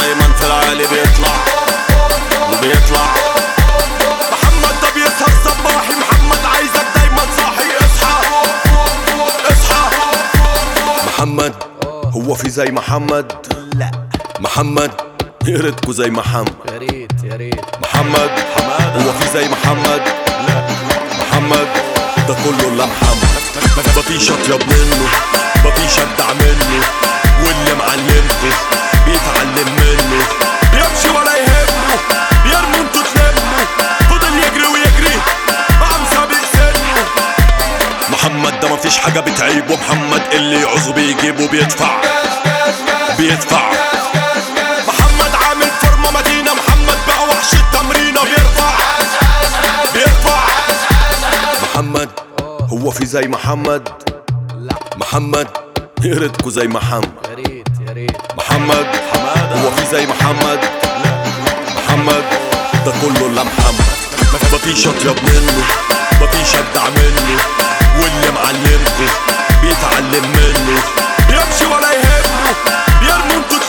دايما في العالي بيطلع وبيطلع محمد ده بيسهر صباحي محمد عايزك دايما صاحي اصحى اصحى محمد هو في زي محمد لا محمد يا ريتكوا زي محمد يا ريت يا ريت محمد هو في زي محمد لا محمد ده كله الا محمد مفيش اطيب منه مفيش ابدع منه واللي معلمته بيتعلم منه بيمشي ولا يهمه بيرموا انتوا تلموا فضل يجري ويجري قام سابق سنه محمد ده مفيش حاجة بتعيبه محمد اللي يعوزه بيجيبه بيدفع بيدفع محمد عامل فورمة مدينة محمد بقى وحش التمرينة بيرفع بيرفع محمد هو في زي محمد لا محمد يا ريتكوا زي محمد يا ريت يا ريت محمد هو في زي محمد محمد ده كله الا محمد مفيش اطيب منه مفيش ابدع منه واللي معلمته بيتعلم منه بيمشي ولا يهمه بيرموا انتوا